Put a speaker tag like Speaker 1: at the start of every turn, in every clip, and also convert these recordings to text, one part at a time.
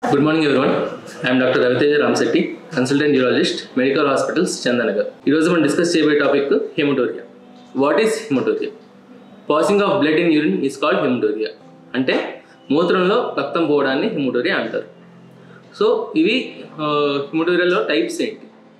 Speaker 1: good morning everyone I'm doctor Raviteja Ramasetty consultant neurologist medical hospitals Chandanagar ఈరోజు మనం discuss చేయబోయే topic hematuria what is hematuria passing of blood in urine is called hematuria అంటే మూత్రంలో రక్తం పోవడాన్ని హెమటోరియా అంటారు so ఇవి హిమటోరియాలో టైప్స్ ఏంటి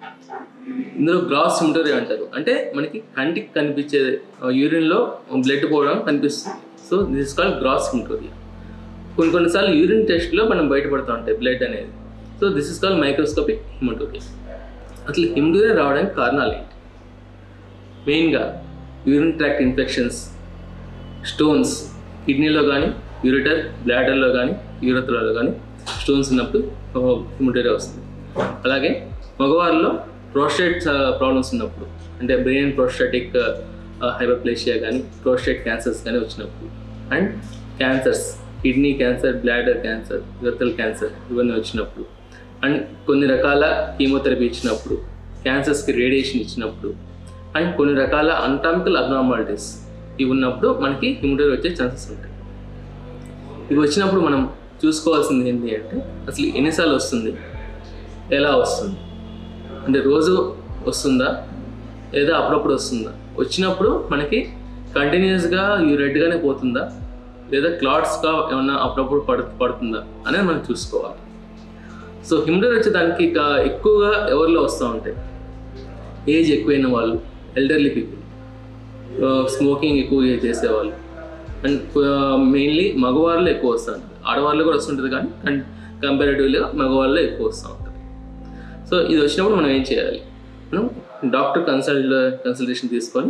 Speaker 1: ఇందులో గ్రాస్ హిమటోరియా అంటారు అంటే మనకి కంటికి కనిపించే యూరిన్లో బ్లడ్ పోవడం కనిపిస్తుంది so this is called gross hematuria కొన్ని కొన్నిసార్లు యూరిన్ టెస్ట్లో మనం బయటపడుతూ ఉంటాయి బ్లడ్ అనేది so this is called microscopic hematuria అసలు హిమటోరియా రావడానికి కారణాలు ఏంటి మెయిన్గా యూరిన్ ట్రాక్ట్ ఇన్ఫెక్షన్స్ స్టోన్స్ కిడ్నీలో కానీ యూరిటర్ బ్లాడర్లో కానీ యూరత్రాలో కానీ స్టోన్స్ ఉన్నప్పుడు హిమటోరియా వస్తుంది అలాగే మగవారిలో ప్రోస్టేట్ ప్రాబ్లమ్స్ ఉన్నప్పుడు అంటే బ్రెయిన్ ప్రోస్టాటిక్ హైపర్ప్లేషియా కానీ ప్రోస్టేట్ క్యాన్సర్స్ కానీ వచ్చినప్పుడు and cancers kidney cancer bladder cancer urethral cancer ఇవన్నీ వచ్చినప్పుడు అండ్ కొన్ని రకాల కీమోథెరపీ ఇచ్చినప్పుడు క్యాన్సర్స్కి రేడియేషన్ ఇచ్చినప్పుడు అండ్ కొన్ని రకాల అంటామికల్ అబ్నార్మాలిటీస్ ఇవి ఉన్నప్పుడు మనకి హిమోటోరియా వచ్చే ఛాన్సెస్ ఉంటాయి ఇవి వచ్చినప్పుడు మనం చూసుకోవాల్సింది ఏంటి అంటే అసలు ఎన్నిసార్లు వస్తుంది ఎలా వస్తుంది అంటే రోజు వస్తుందా లేదా అప్పుడప్పుడు వస్తుందా వచ్చినప్పుడు మనకి కంటిన్యూస్గా ఈ రెడ్గానే పోతుందా లేదా క్లాట్స్గా ఏమన్నా అప్పుడప్పుడు పడు పడుతుందా అనేది మనం చూసుకోవాలి సో హిమటోరియా వచ్చేదానికి ఇక ఎక్కువగా ఎవరిలో వస్తూ ఉంటాయి ఏజ్ ఎక్కువైన వాళ్ళు ఎల్డర్లీ పీపుల్ స్మోకింగ్ ఎక్కువ చేసేవాళ్ళు అండ్ మెయిన్లీ మగవాళ్ళు ఎక్కువ వస్తారు ఆడవాళ్ళు కూడా వస్తుంటుంది కానీ కం కంపారిటివ్లీగా మగవాళ్ళు ఎక్కువ వస్తూ ఉంటుంది సో ఇది వచ్చినప్పుడు మనం ఏం చేయాలి మనం డాక్టర్ కన్సల్ట్ కన్సల్టేషన్ తీసుకొని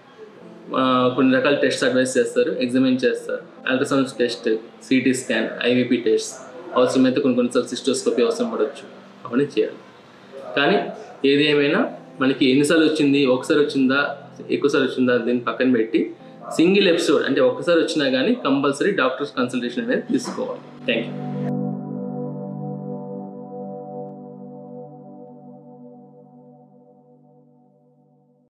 Speaker 1: ఆ, కొన్ని రకాల టెస్ట్ అడ్వైస్ చేస్తారు ఎగ్జామిన్ చేస్తారు ultrasound test CT scan IVP test అవసరమైతే కొన్ని కొన్నిసార్లు సిస్టోస్కోపీ అవసరం పడవచ్చు అవన్నీ చేయాలి కానీ ఏది ఏమైనా మనకి ఎన్నిసార్లు వచ్చింది ఒకసారి వచ్చిందా ఎక్కువసారి వచ్చిందా దీన్ని పక్కన పెట్టి సింగిల్ ఎపిసోడ్ అంటే ఒక్కసారి వచ్చినా కానీ కంపల్సరీ డాక్టర్స్ కన్సల్టేషన్ అనేది తీసుకోవాలి థ్యాంక్ యూ